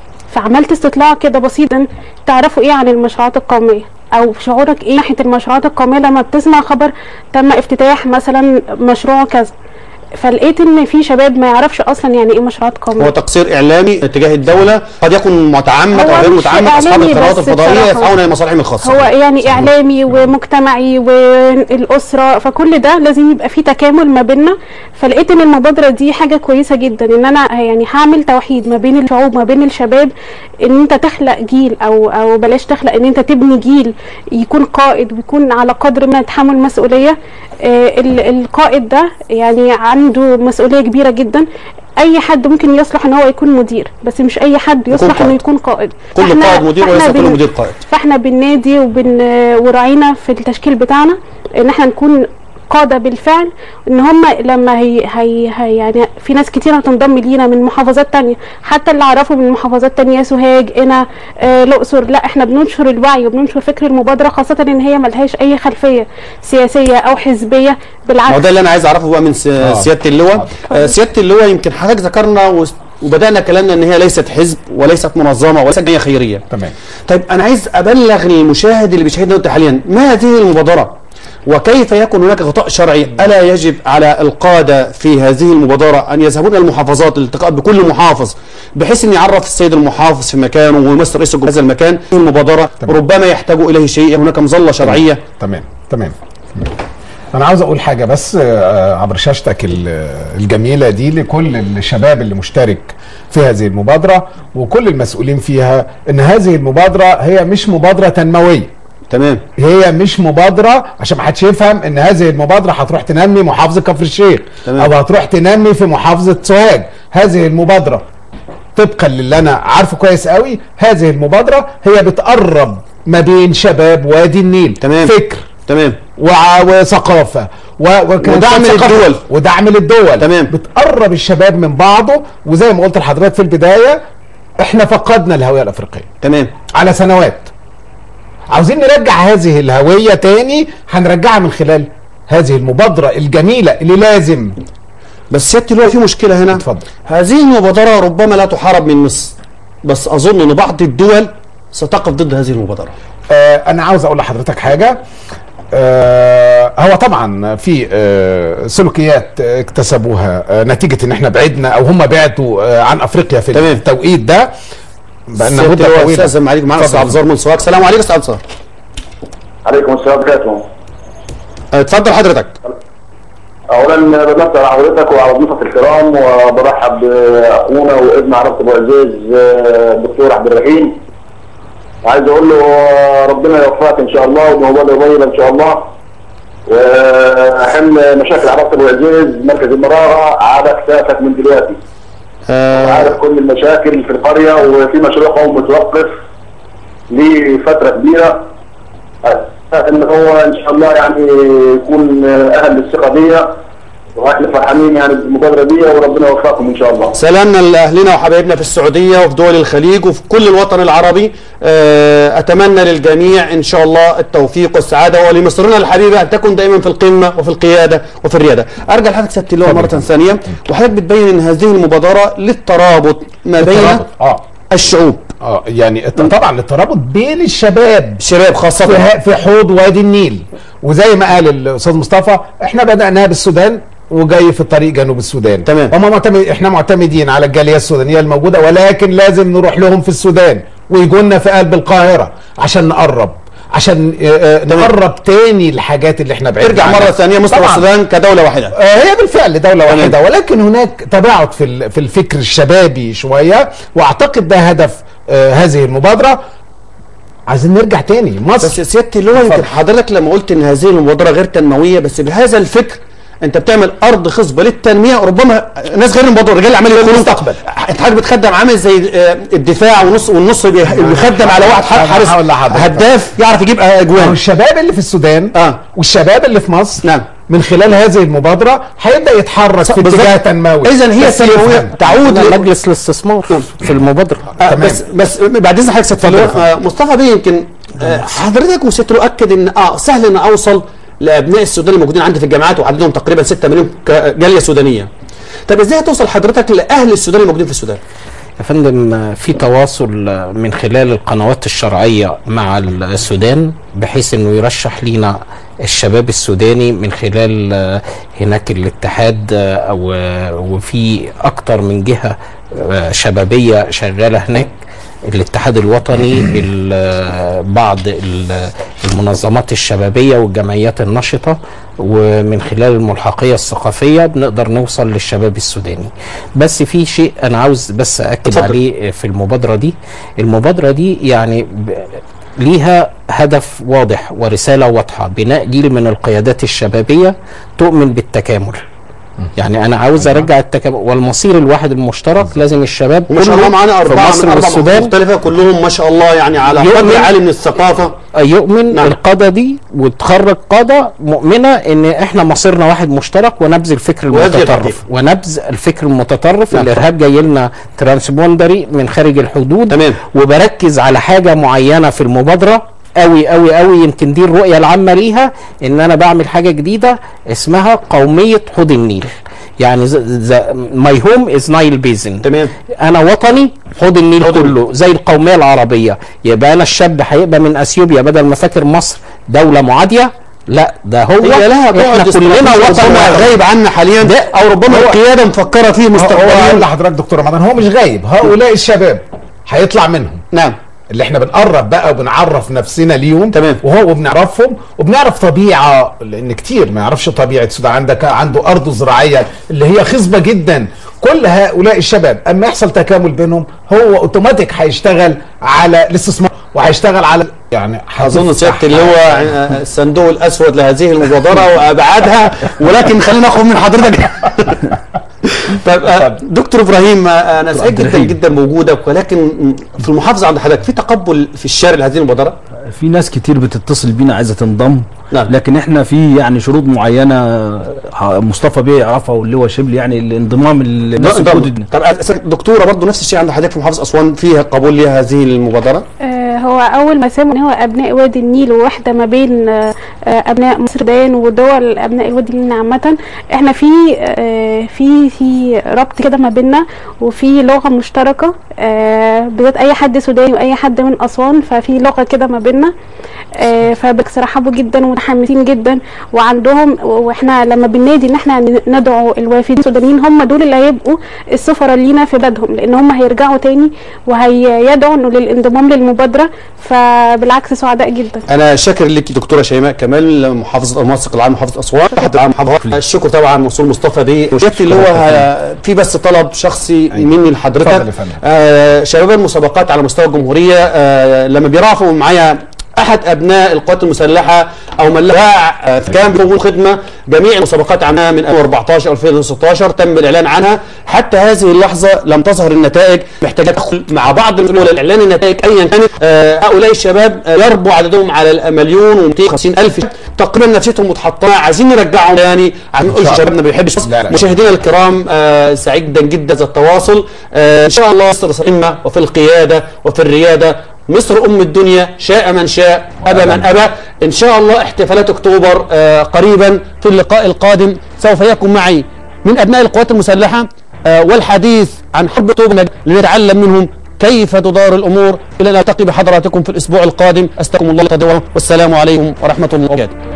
فعملت استطلاع كده بسيطا تعرفوا ايه عن المشروعات القوميه او شعورك ايه ناحيه المشروعات القوميه لما بتسمع خبر تم افتتاح مثلا مشروع كذا فلقيت ان في شباب ما يعرفش اصلا يعني ايه مشروعات قوميه هو تقصير اعلامي تجاه الدوله قد يكون متعمد هو او غير مش متعمد اصحاب إعلامي القنوات بس الفضائيه بصراحة. يسعون الى مصالحهم الخاصه هو يعني اعلامي ومجتمعي والاسره فكل ده لازم يبقى فيه تكامل ما بيننا فلقيت ان المبادره دي حاجه كويسه جدا ان انا يعني هعمل توحيد ما بين الشعوب ما بين الشباب ان انت تخلق جيل او او بلاش تخلق ان انت تبني جيل يكون قائد ويكون على قدر من تحمل مسؤوليه آه، ال- القائد ده يعني عنده مسؤوليه كبيره جدا اي حد ممكن يصلح ان هو يكون مدير بس مش اي حد يصلح انه قائد. يكون قائد كل فإحنا- قائد مدير فإحنا وليس كل بن- مدير قائد فاحنا بننادي وبن وراعينا في التشكيل بتاعنا ان احنا نكون القاده بالفعل ان هم لما هي, هي, هي يعني في ناس كتير هتنضم لينا من محافظات تانية حتى اللي اعرفه من محافظات تانية سوهاج هنا آه الاقصر لا احنا بننشر الوعي وبننشر فكر المبادره خاصه ان هي ملهاش اي خلفيه سياسيه او حزبيه ما هو بالعكس ده اللي انا عايز اعرفه بقى من س- سياده اللواء آه، سياده اللواء يمكن حضرتك ذكرنا وس- وبدانا كلامنا ان هي ليست حزب وليست منظمه وليست جمعيه خيريه تمام طيب انا عايز ابلغ المشاهد اللي بيشاهدنا دلوقتي حاليا ما هذه المبادره وكيف يكون هناك غطاء شرعي الا يجب على القاده في هذه المبادره ان يذهبون الى المحافظات الالتقاء بكل محافظ بحيث ان يعرف السيد المحافظ في مكانه ويمثل رئيس الجمهوريه هذا المكان المبادره تمام. ربما يحتاج اليه شيء هناك مظله شرعيه تمام تمام انا عاوز اقول حاجه بس آه، عبر شاشتك ال- الجميله دي لكل الشباب اللي مشترك في هذه المبادره وكل المسؤولين فيها ان هذه المبادره هي مش مبادره تنمويه تمام هي مش مبادره عشان ما حدش يفهم ان هذه المبادره هتروح تنمي محافظه كفر الشيخ تمام. او هتروح تنمي في محافظه سوهاج هذه المبادره طبقا للي انا عارفه كويس قوي هذه المبادره هي بتقرب ما بين شباب وادي النيل تمام. فكر تمام وع- وثقافه و... وكان ودعم ثقافة- للدول. ودعم للدول تمام. بتقرب الشباب من بعضه وزي ما قلت لحضرتك في البدايه احنا فقدنا الهويه الافريقيه تمام على سنوات عاوزين نرجع هذه الهويه تاني هنرجعها من خلال هذه المبادره الجميله اللي لازم بس سيادة اللواء في مشكلة هنا اتفضل. هذه المبادرة ربما لا تحارب من مصر بس أظن أن بعض الدول ستقف ضد هذه المبادرة آه انا عاوز اقول لحضرتك حاجه آه هو طبعا في آه سلوكيات آه، اكتسبوها آه نتيجه ان احنا بعدنا او هم بعدوا آه عن افريقيا في تمام. التوقيت ده بقالنا سيادة مده اللواء طويله أستاذ عليكم معنا اتفضل. أستاذ عبد الزهر من سواك السلام عليكم أستاذ عبد الزهر عليكم السلام وبركاته آه، اتفضل حضرتك اولا بمسي على حضرتك وعلى ضيوفك الكرام وبرحب باخونا وابن عرفت ابو عزيز آه، الدكتور عبد الرحيم عايز اقول له آه، ربنا يوفقك ان شاء الله ومبادره طيبه ان شاء الله وحل مشاكل عرفت ابو عزيز مركز المراغه على كتافك من دلوقتي آه عارف كل المشاكل في القريه وفي مشروع قومي متوقف لفتره كبيره ان هو ان شاء الله يعني يكون اهل للثقه دي واحنا فرحانين يعني بالمبادره دي وربنا يوفقكم ان شاء الله. سلامنا لاهلنا وحبايبنا في السعوديه وفي دول الخليج وفي كل الوطن العربي آه، اتمنى للجميع ان شاء الله التوفيق والسعاده ولمصرنا الحبيبه ان تكن دائما في القمه وفي القياده وفي الرياده. ارجع لحضرتك سياده اللواء مره ثانيه وحضرتك بتبين ان هذه المبادره للترابط ما بين الترابط. اه الشعوب اه يعني الت- طبعا الترابط بين الشباب الشباب خاصه في, ه- في حوض وادي النيل وزي ما قال الاستاذ مصطفى احنا بداناها بالسودان وجاي في الطريق جنوب السودان تمام. هم معتمد احنا معتمدين على الجاليه السودانيه الموجوده ولكن لازم نروح لهم في السودان ويجوا لنا في قلب القاهره عشان نقرب عشان آه، آه، نقرب تاني الحاجات اللي احنا بعدنا ارجع عنها. مره ثانيه مصر طبعاً. والسودان كدوله واحده آه، هي بالفعل دولة تمام. واحدة ولكن هناك تباعد في ال- في الفكر الشبابي شوية واعتقد ده هدف آه، هذه المبادرة عايزين نرجع تاني مصر بس يا سياده اللواء يمكن حضرتك لما قلت ان هذه المبادره غير تنمويه بس بهذا الفكر انت بتعمل ارض خصبه للتنميه ربما ناس غير المبادره رجال الاعمال يقولوا المستقبل. انت حضرتك بتخدم عامل زي آه، الدفاع ونص والنص بي- بيخدم على واحد أنا حارس هقول لحضرتك. هداف يعرف يجيب أو اجوان الشباب اللي في السودان آه. والشباب اللي في مصر نعم. من خلال هذه المبادرة هيبدأ يتحرك في بالظبط. اتجاه تنموي اذا هي بس تنمويه يفهم. تعود ل- مجلس الاستثمار في المبادره آه، تمام. بس بس بعد اذن حضرتك سياده اللواء آه، مصطفى بيه يمكن آه، حضرتك وسيادة اللواء اكد ان اه سهل ان اوصل لابناء السودان الموجودين عندي في الجامعات وعددهم تقريبا 6 مليون ك- جاليه سودانيه طب ازاي هتوصل حضرتك لاهل السودان الموجودين في السودان يا فندم آه، في تواصل آه، من خلال القنوات الشرعية مع السودان بحيث انه يرشح لينا الشباب السوداني من خلال آه، هناك الاتحاد آه، او آه، وفي اكتر من جهة آه، شبابية شغالة هناك الاتحاد الوطني ال- آه، بعض ال- المنظمات الشبابية والجمعيات النشطة ومن خلال الملحقية الثقافية بنقدر نوصل للشباب السوداني بس في شيء أنا عاوز بس أكد اتفضل. عليه في المبادرة دي المبادرة دي يعني ب- ليها هدف واضح ورسالة واضحة بناء جيل من القيادات الشبابية تؤمن بالتكامل يعني انا عاوز ارجع التكامل والمصير الواحد المشترك لازم الشباب وما شاء الله كله معانا في اربعه مصر من اربع والسودان مختلفه كلهم ما شاء الله يعني على يؤمن- قدر عالي من الثقافه يؤمن نعم. نعم. القادة دي وتخرج قادة مؤمنة ان احنا مصيرنا واحد مشترك ونبذ الفكر وهذه المتطرف الحقيقة. ونبذ الفكر المتطرف نعم. الارهاب جاي لنا ترانسبوندري من خارج الحدود تمام. وبركز على حاجة معينة في المبادرة قوي قوي قوي يمكن دي الرؤية العامة ليها ان انا بعمل حاجة جديدة اسمها قومية حوض النيل يعني ماي هوم از نايل بيزن تمام انا وطني حوض النيل حوض النيل. كله زي القوميه العربيه يبقى انا الشاب هيبقى من اثيوبيا بدل ما فاكر مصر دوله معاديه لا ده هو هي لها احنا بعد كلنا استراتيجي وطن ربما واحد. غايب عنا حاليا ده- او ربما هو- القياده مفكره فيه هو مستقبليا اقول لحضرتك دكتور رمضان هو مش غايب هؤلاء الشباب هيطلع منهم نعم اللي احنا بنقرب بقى وبنعرف نفسنا ليهم تمام. وهو بنعرفهم وبنعرف طبيعه لان كتير ما يعرفش طبيعه السودان عندك عنده ارض زراعيه اللي هي خصبه جدا كل هؤلاء الشباب اما يحصل تكامل بينهم هو اوتوماتيك هيشتغل على الاستثمار وهيشتغل على يعني اظن سياده اللي هو آه، الصندوق الاسود لهذه المبادره وابعادها ولكن خلينا ناخد من حضرتك طيب آه، دكتور ابراهيم آه، انا سعيد جدا إبراهيم. جدا بوجودك ولكن في المحافظه عند حضرتك في تقبل في الشارع لهذه المبادره؟ في ناس كتير بتتصل بينا عايزه تنضم نعم. لكن احنا في يعني شروط معينه ه- مصطفى بيه يعرفها واللي هو شبل يعني الانضمام الناس الجدد طب أسأل دكتوره برضه نفس الشيء عند حضرتك في محافظه اسوان فيها قبول لهذه المبادره؟ آه، هو اول ما سمعوا ان هو ابناء وادي النيل وواحده ما بين آه، آه، ابناء مصر السودان ودول ابناء الوادي النيل عامه احنا في آه، في في ربط كده ما بيننا وفي لغه مشتركه آه، بالذات اي حد سوداني واي حد من اسوان ففي لغه كده ما بيننا آه، فبكس رحبوا جدا ومتحمسين جدا وعندهم واحنا لما بننادي ان احنا ندعو الوافدين السودانيين هم دول اللي هيبقوا السفراء لينا في بلدهم لان هم هيرجعوا تاني وهيدعوا انه للانضمام للمبادره فبالعكس سعداء جدا انا شاكر لك دكتوره شيماء كمال محافظه المنسق العام محافظه اسوان تحت العام محافظه الشكر طبعا موصول مصطفى بيه وشيختي اللي هو ه- في بس طلب شخصي مني اتفضل لحضرتك يا فندم. آه شباب المسابقات على مستوى الجمهوريه آه لما بيرافقوا معايا احد ابناء القوات المسلحه او من لها آه، كان بيقوموا خدمه جميع المسابقات عنها من 2014 2016 تم الاعلان عنها حتى هذه اللحظه لم تظهر النتائج محتاجه تدخل مع بعض المسؤولين لاعلان النتائج ايا كانت آه، هؤلاء الشباب آه، يربو عددهم على المليون و250 الف تقريبا نفسيتهم متحطمه عايزين نرجعهم تاني عشان نقول شبابنا ما بيحبش لا، لا. مشاهدينا الكرام آه، سعيد جدا جدا ذا التواصل آه، ان شاء الله مصر صائمه وفي القياده وفي الرياده مصر ام الدنيا شاء من شاء ابى من ابى ان شاء الله احتفالات اكتوبر آه، قريبا في اللقاء القادم سوف يكون معي من ابناء القوات المسلحه آه، والحديث عن حرب اكتوبر لنتعلم منهم كيف تدار الامور الى ان التقي بحضراتكم في الاسبوع القادم استغفر الله تدور والسلام عليكم ورحمه الله وبركاته